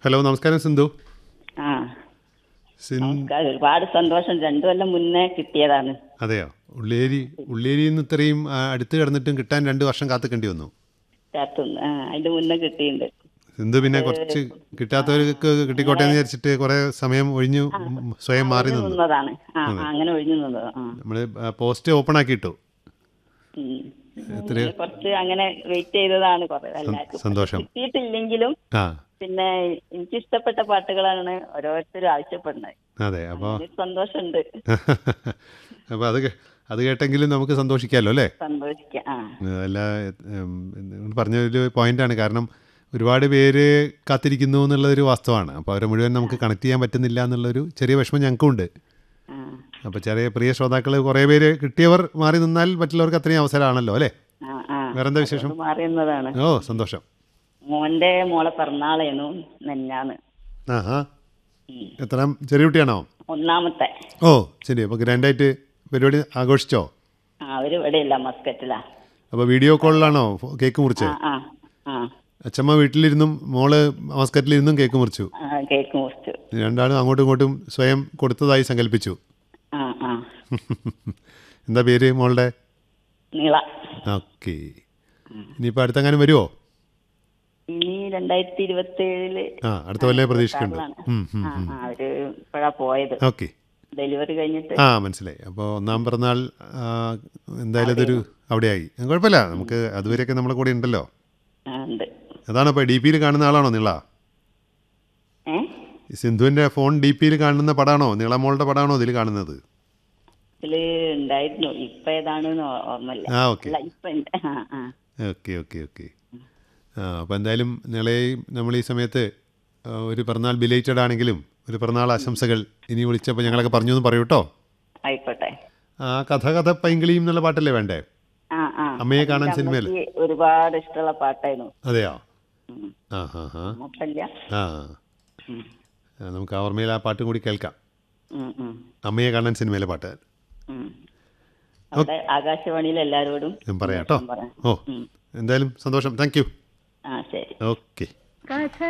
Hello നമസ്കാരം സിന്ധു ആ sin നമസ്കാരം ഒരുപാട് സന്തോഷം രണ്ടു കൊല്ലം മുന്നേ കിട്ടിയതാണ് അതെയോ ഉള്ളേരി ഉള്ളേരിയിൽ നിന്ന് ഇത്രയും ആ, അടുത്ത് കിടന്നിട്ടും കിട്ടാൻ രണ്ട് വർഷം കാത്തുക്കേണ്ടി വന്നു കാത്തുനിന്ന് ആ അതിന്റെ മുന്നേ കിട്ടിയിട്ടുണ്ട് സിന്ധു പിന്നെ കുറച്ച് കിട്ടാത്തവർക്ക് കിട്ടിക്കോട്ടെ എന്ന് വിചാരിച്ചിട്ട് കുറെ സമയം ഒഴിഞ്ഞു ഉം, സ്വയം മാറി ഒഴിഞ്ഞു നിന്നു നിന്നതാണ് ആ ആ, അങ്ങനെ ഒഴിഞ്ഞു നിന്നത് ആ നമ്മൾ പോസ്റ്റ് ഓപ്പൺ ആക്കിയിട്ടു ഉം. ഇങ്ങനെ കുറച്ച് അങ്ങനെ വെയിറ്റ് ചെയ്തതാണ് കുറെ എല്ലാവർക്കും സന്തോഷം കിട്ടിയിട്ടില്ലെങ്കിലും ആ പിന്നെ എനിക്ക് ഇഷ്ടപ്പെട്ട പാട്ടുകളാണ് ഓരോരുത്തരും ആവശ്യപ്പെടുന്നത് അതെ അപ്പോൾ അതിൽ സന്തോഷമുണ്ട് അപ്പോൾ അത് കേ- അത് കേട്ടെങ്കിലും നമുക്ക് സന്തോഷിക്കാമല്ലോ അല്ലേ സന്തോഷിക്കാം ആ അല്ല ഉം, നിങ്ങൾ പറഞ്ഞൊരു പോയിന്റാണ് കാരണം ഒരുപാട് പേര് കാത്തിരിക്കുന്നു എന്നുള്ളതൊരു വാസ്തവമാണ് അപ്പോൾ അവരെ മുഴുവൻ നമുക്ക് കണക്ട് ചെയ്യാൻ പറ്റുന്നില്ല എന്നുള്ളൊരു ചെറിയ വിഷമം ഞങ്ങൾക്കും ഉണ്ട് ആ അപ്പോൾ ചെറിയ പ്രിയ ശ്രോതാക്കൾ കുറേ പേര് കിട്ടിയവർ മാറി നിന്നാൽ മറ്റുള്ളവർക്ക് അത്രയും അവസരമാണല്ലോ അല്ലേ ആ ആ വേറെന്താ വിശേഷം അത് മാറി നിന്നതാണ് ഓ സന്തോഷം മോന്റെ മോളെ പിറന്നാളേനു നെഞ്ഞാന്ന് ആ ആ എത്ര ചെറിയ കുട്ടിയാണോ ഒന്നാമത്തെ ഓ ശരി അപ്പോൾ ഗ്രാൻഡായിട്ട് പരിപാടി ആഘോഷിച്ചോ ആ അവര് ഇവിടെ ഇല്ല മസ്കറ്റിലാ അപ്പോൾ വീഡിയോ കോളിലാണോ കേക്ക് മുറിച്ച് ആ ആ ആ അച്ഛമ്മ വീട്ടിലിരുന്നും മോള് മസ്കറ്റിലിരുന്നും കേക്ക് മുറിച്ചു ആ കേക്ക് മുറിച്ചു രണ്ടാളും അങ്ങോട്ടും ഇങ്ങോട്ടും സ്വയം കൊടുത്തതായി സങ്കല്പിച്ചു ആ ആ എന്താ പേര് മോളുടെ നീള ഓക്കെ ഇനിയിപ്പോൾ അടുത്തെങ്ങാനും വരുമോ ഇനി രണ്ടായിരത്തി ഇരുപത്തി ഏഴില് ആ അടുത്ത കൊല്ലം പ്രതീക്ഷിക്കുന്നുണ്ട് ഉം, ഉം. ആ ആ അവര് ഇപ്പഴാ പോയത് ഓക്കെ ഡെലിവറി കഴിഞ്ഞിട്ട് ആ മനസ്സിലായി അപ്പോൾ ഒന്നാം പിറന്നാൾ ആ, എന്തായാലും അതൊരു അവിടെയായി ആ, കുഴപ്പമില്ല നമുക്ക് അതുവരെയൊക്കെ നമ്മളെ കൂടെ ഉണ്ടല്ലോ ആ ഉണ്ട് അതാണ് ഇപ്പോൾ ഡി പിയിൽ കാണുന്ന ആളാണോ നിള ഏ ഈ സിന്ധുവിൻ്റെ ഫോൺ ഡി പിയിൽ കാണുന്ന പടമാണോ നിളമോളുടെ പടമാണോ ഇതിൽ കാണുന്നത് ഇതില് ഉണ്ടായിരുന്നു ഇപ്പൊ ഏതാണെന്ന് ഓ- ഓർമ്മയില്ല ആ ഓക്കെ അല്ല ഇപ്പൊ ഉണ്ട്. ആ ആ ഓക്കെ ഓക്കെ ഓക്കെ ആ അപ്പോൾ എന്തായാലും നിളയെയും നമ്മൾ ഈ സമയത്ത് ആ, ഒരു പിറന്നാൾ ബിലേറ്റഡ് ആണെങ്കിലും ഒരു പിറന്നാൾ ആശംസകൾ ഇനി വിളിച്ചപ്പോൾ ഞങ്ങളൊക്കെ പറഞ്ഞു എന്ന് പറയൂ കേട്ടോ ആയിക്കോട്ടെ ആ കഥ കഥ പൈങ്കിളിയും എന്നുള്ള പാട്ടല്ലേ വേണ്ടേ ആ ആ അമ്മയെ കാണാൻ എനിക്ക് സിനിമയിൽ അമ്മയ്ക്ക് ഒരുപാട് ഇഷ്ടമുള്ള പാട്ടായിരുന്നു അതെയോ ഉം. ആ ഹാ ഹാ മോശമില്ല ആ ഉം. ആ, നമുക്ക് ആ ഓർമ്മയിൽ ആ പാട്ടും കൂടി കേൾക്കാം ഉം, ഉം, അമ്മയെ കാണാൻ സിനിമയിലെ പാട്ട് ഉം. അവിടെ ആകാശവാണിയിൽ എല്ലാരോടും ഞാൻ പറയാം കേട്ടോ പറയാം ഓ എന്തായാലും സന്തോഷം താങ്ക് യു ആ ശരി ഓക്കെ കഥ